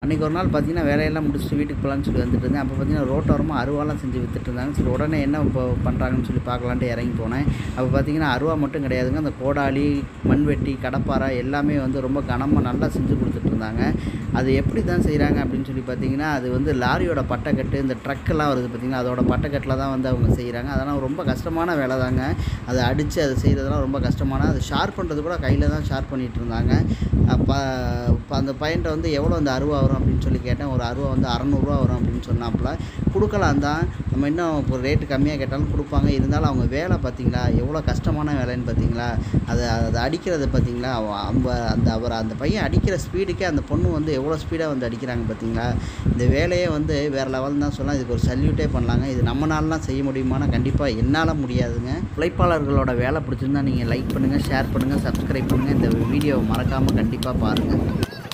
அன்றைக்கி ஒரு நாள் பார்த்தீங்கன்னா வேலையெல்லாம் முடிச்சுட்டு வீட்டுக்கு போகலான்னு சொல்லி வந்துட்டு இருந்தேன் அப்போ பார்த்தீங்கன்னா ரோட்டோரமாக அருவாலாம் செஞ்சு வித்துட்டு இருந்தாங்க சரி உடனே என்ன இப்போ பண்ணுறாங்கன்னு சொல்லி பார்க்கலான்ட்டு இறங்கி போனேன் அப்போ பார்த்தீங்கன்னா அருவா மட்டும் கிடையாதுங்க அந்த கோடாலி மண்வெட்டி கடப்பாரை எல்லாமே வந்து ரொம்ப கனமாக நல்லா செஞ்சு கொடுத்துட்டு இருந்தாங்க அது எப்படி தான் செய்கிறாங்க அப்படின்னு சொல்லி பார்த்தீங்கன்னா அது வந்து லாரியோட பட்டைக்கட்டு இந்த ட்ரக்கெல்லாம் வருது பார்த்தீங்கன்னா அதோட பட்டைக்கட்டில் தான் வந்து அவங்க செய்கிறாங்க அதெல்லாம் ரொம்ப கஷ்டமான வேலை தாங்க அதை அடித்து அதை செய்கிறதுலாம் ரொம்ப கஷ்டமான அது ஷார்ப் பண்ணுறது கூட கையில் தான் ஷார்ப் பண்ணிகிட்டு இருந்தாங்க அப்போ இப்போ அந்த பையன்ட்ட வந்து எவ்வளோ அந்த அருவா வரும் அப்படின்னு சொல்லி கேட்டேன் ஒரு அருவா வந்து அறநூறுவா வரும் அப்படின்னு சொன்னாப்புல கொடுக்கலாம் தான் நம்ம இன்னும் இப்போ ரேட்டு கம்மியாக கேட்டாலும் கொடுப்பாங்க இருந்தாலும் அவங்க வேலை பார்த்தீங்களா எவ்வளோ கஷ்டமான வேலைன்னு பார்த்தீங்களா அதை அதை அடிக்கிறது பார்த்தீங்களா அவ- அவங்க அந்த அவர் அந்த பையன் அடிக்கிற ஸ்பீடுக்கே அந்த பொண்ணு வந்து எவ்வளோ ஸ்பீடாக வந்து அடிக்கிறாங்க பார்த்தீங்களா இந்த வேலையே வந்து வேறு லெவல் தான் சொல்லலாம் இதுக்கு ஒரு சல்யூட்டே பண்ணலாங்க இது நம்மளாலாம் செய்ய முடியுமானா கண்டிப்பாக என்னால் முடியாதுங்க உழைப்பாளர்களோட வேலை பிடிச்சிருந்தா நீங்கள் லைக் பண்ணுங்கள் ஷேர் பண்ணுங்கள் சப்ஸ்கிரைப் பண்ணுங்கள் இந்த வீடியோவை மறக்காமல் கண்டிப்பாக பாருங்கள்